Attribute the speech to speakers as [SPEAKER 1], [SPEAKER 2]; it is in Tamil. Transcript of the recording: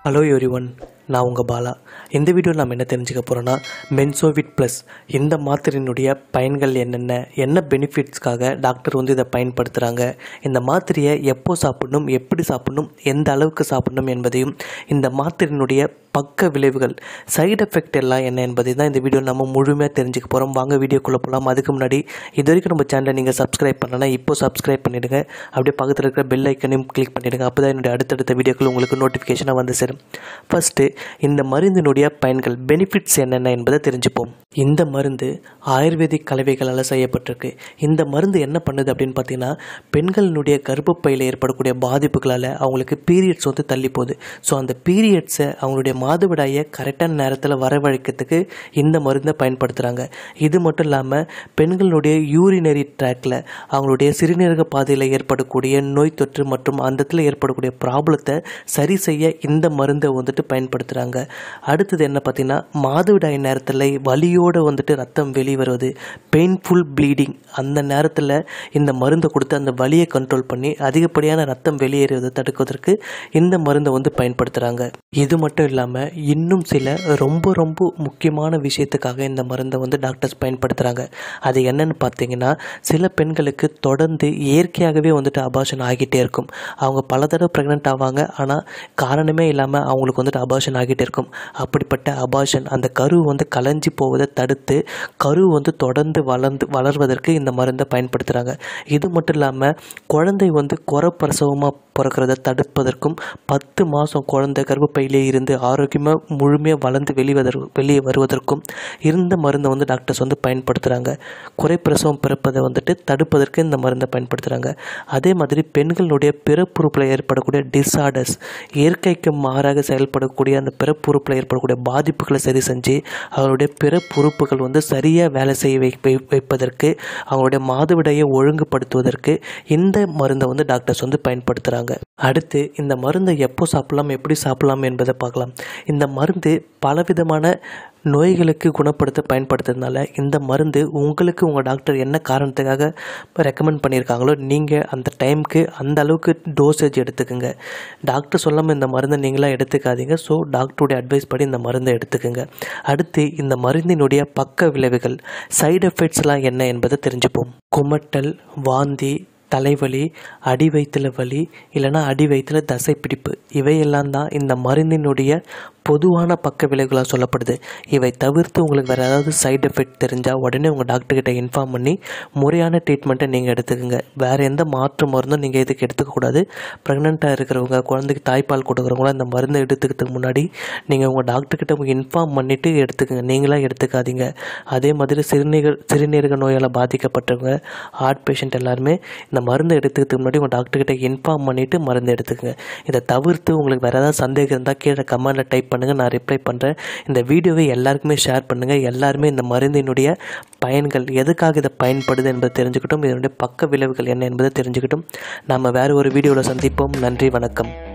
[SPEAKER 1] ஹலோ எவ்ரி ஒன் நான் உங்கள் பாலா இந்த வீடியோவில் நம்ம என்ன தெரிஞ்சுக்க போகிறோன்னா மென்சோவிட் ப்ளஸ் இந்த மாத்திரையினுடைய பயன்கள் என்னென்ன என்ன பெனிஃபிட்ஸ்க்காக டாக்டர் வந்து இதை பயன்படுத்துகிறாங்க இந்த மாத்திரையை எப்போ சாப்பிடணும் எப்படி சாப்பிடணும் எந்த அளவுக்கு சாப்பிடணும் என்பதையும் இந்த மாத்திரையினுடைய பக்க விளைவுகள் சைடு எஃபெக்ட் எல்லாம் என்ன என்பதை தான் இந்த வீடியோ நம்ம முழுமையாக தெரிஞ்சுக்க போகிறோம் வாங்க வீடியோக்குள்ளே போகலாம் அதுக்கு முன்னாடி இது வரைக்கும் நம்ம சேனலை நீங்கள் சப்ஸ்கிரைப் பண்ணலன்னா இப்போ சப்ஸ்கிரைப் பண்ணிவிடுங்க அப்படியே பக்கத்தில் இருக்கிற பெல் ஐக்கனையும் கிளிக் பண்ணிவிடுங்க அப்போ தான் என்னுடைய அடுத்தடுத்த வீடியோக்கள் உங்களுக்கு நோட்டிஃபிகேஷனாக வந்து சேரும் ஃபஸ்ட்டு இந்த மருந்தினுடைய பயன்கள் பெனிஃபிட்ஸ் என்னென்ன என்பதை தெரிஞ்சுப்போம் இந்த மருந்து ஆயுர்வேதிக் கலவைகளால் செய்யப்பட்டிருக்கு இந்த மருந்து என்ன பண்ணுது அப்படின்னு பார்த்தீங்கன்னா பெண்களினுடைய கர்ப்பப்பையில் ஏற்படக்கூடிய பாதிப்புகளால் அவங்களுக்கு பீரியட்ஸ் வந்து தள்ளி போகுது ஸோ அந்த பீரியட்ஸை அவங்களுடைய மாதவிடாயை கரெக்டான நேரத்தில் வரவழைக்கிறதுக்கு இந்த மருந்தை பயன்படுத்துகிறாங்க இது மட்டும் இல்லாமல் பெண்களுடைய யூரினரி ட்ராக்ல அவங்களுடைய சிறுநீரக பாதையில் ஏற்படக்கூடிய நோய் தொற்று மற்றும் அந்த இடத்துல ஏற்படக்கூடிய ப்ராப்ளத்தை சரி செய்ய இந்த மருந்தை வந்துட்டு பயன்படுத்துகிறாங்க அடுத்தது என்ன பார்த்தீங்கன்னா மாதவிடாய் நேரத்தில் வலியோடு வந்துட்டு ரத்தம் வெளிவருவது பெயின்ஃபுல் ப்ளீடிங் அந்த நேரத்தில் இந்த மருந்தை கொடுத்து அந்த வலியை கண்ட்ரோல் பண்ணி அதிகப்படியான ரத்தம் வெளியேறுவதை தடுப்பதற்கு இந்த மருந்தை வந்து பயன்படுத்துகிறாங்க இது மட்டும் இல்லாமல் இன்னும் சில ரொம்ப ரொம்ப முக்கியமான விஷயத்துக்காக இந்த மருந்தை வந்து டாக்டர்ஸ் பயன்படுத்துகிறாங்க அது என்னன்னு பார்த்தீங்கன்னா சில பெண்களுக்கு தொடர்ந்து இயற்கையாகவே வந்துட்டு அபாஷன் ஆகிட்டே இருக்கும் அவங்க பல தடவை ப்ரெக்னென்ட் ஆவாங்க ஆனால் காரணமே இல்லாமல் அவங்களுக்கு வந்துட்டு அபாஷன் ஆகிட்டே இருக்கும் அப்படிப்பட்ட அபாஷன் அந்த கரு வந்து கலைஞ்சி போவதை தடுத்து கரு வந்து தொடர்ந்து வளர்ந்து வளர்வதற்கு இந்த மருந்தை பயன்படுத்துகிறாங்க இது மட்டும் இல்லாமல் குழந்தை வந்து குறை பிரசவமாக பிறக்கிறத தடுப்பதற்கும் பத்து மாதம் குழந்தை கர்ப்பப்பையிலே இருந்து ஆரோக்கியமாக முழுமையாக வளர்ந்து வெளிவதற் வெளியே வருவதற்கும் இருந்த மருந்தை வந்து டாக்டர்ஸ் வந்து பயன்படுத்துகிறாங்க குறை பிரசவம் பிறப்பதை வந்துட்டு தடுப்பதற்கு இந்த மருந்தை பயன்படுத்துகிறாங்க அதே மாதிரி பெண்களுடைய பிறப்புறுப்பில் ஏற்படக்கூடிய டிஸார்டர்ஸ் இயற்கைக்கு மாறாக செயல்படக்கூடிய அந்த பிறப்புறுப்பில் ஏற்படக்கூடிய பாதிப்புகளை சரி செஞ்சு அவருடைய பிறப்புறுப்புகள் வந்து சரியாக வேலை செய்ய வை வை- வைப்பதற்கு அவங்களுடைய மாதவிடையை ஒழுங்குபடுத்துவதற்கு இந்த மருந்தை வந்து டாக்டர்ஸ் வந்து பயன்படுத்துகிறாங்க அடுத்து இந்த மருந்தை எப்போ சாப்பிடலாம் எப்படி சாப்பிடலாம் என்பதை பார்க்கலாம் இந்த மருந்து பலவிதமான நோய்களுக்கு குணப்படுத்த பயன்படுத்துறதுனால இந்த மருந்து உங்களுக்கு உங்கள் டாக்டர் என்ன காரணத்துக்காக ரெக்கமெண்ட் பண்ணியிருக்காங்களோ நீங்கள் அந்த டைமுக்கு அந்த அளவுக்கு டோசேஜ் எடுத்துக்கோங்க டாக்டர் சொல்லாமல் இந்த மருந்தை நீங்களாம் எடுத்துக்காதீங்க ஸோ டாக்டருடைய அட்வைஸ் படி இந்த மருந்தை எடுத்துக்கோங்க அடுத்து இந்த மருந்தினுடைய பக்க விளைவுகள் சைடு எஃபெக்ட்ஸ்லாம் என்ன என்பதை தெரிஞ்சுப்போம் குமட்டல் வாந்தி தலைவலி அடி வயிற்றுல வலி இல்லைன்னா அடி வயிற்றுல தசைப்பிடிப்பு இவையெல்லாம் தான் இந்த மருந்தினுடைய பொதுவான பக்க விளைவுகளாக சொல்லப்படுது இவை தவிர்த்து உங்களுக்கு வேறு ஏதாவது சைடு எஃபெக்ட் தெரிஞ்சால் உடனே உங்கள் டாக்டர்கிட்ட இன்ஃபார்ம் பண்ணி முறையான ட்ரீட்மெண்ட்டை நீங்கள் எடுத்துக்கோங்க வேறு எந்த மாற்று மருந்தும் நீங்கள் இதுக்கு எடுத்துக்கக்கூடாது ப்ரெக்னெண்ட்டாக இருக்கிறவங்க குழந்தைக்கு தாய்ப்பால் கொடுக்குறவங்களாம் இந்த மருந்தை எடுத்துக்கிறதுக்கு முன்னாடி நீங்கள் உங்கள் டாக்டர்கிட்ட இன்ஃபார்ம் பண்ணிவிட்டு எடுத்துக்கோங்க நீங்களாம் எடுத்துக்காதீங்க அதே மாதிரி சிறுநீரக சிறுநீரக நோயால் பாதிக்கப்பட்டவங்க ஹார்ட் பேஷண்ட் எல்லாருமே இந்த மருந்து எடுத்துக்கிறதுக்கு முன்னாடி உங்கள் டாக்டர்கிட்ட இன்ஃபார்ம் பண்ணிவிட்டு மருந்து எடுத்துக்கோங்க இதை தவிர்த்து உங்களுக்கு வேறு ஏதாவது சந்தேகம் இருந்தால் கீழே கமெண்டில் டைப் பண்ணுங்கள் நான் ரிப்ளை பண்ணுறேன் இந்த வீடியோவை எல்லாருக்குமே ஷேர் பண்ணுங்கள் எல்லாருமே இந்த மருந்தினுடைய பயன்கள் எதுக்காக இதை பயன்படுது என்பதை தெரிஞ்சுக்கிட்டும் இதனுடைய பக்க விளைவுகள் என்ன என்பதை தெரிஞ்சுக்கிட்டும் நம்ம வேறு ஒரு வீடியோவில் சந்திப்போம் நன்றி வணக்கம்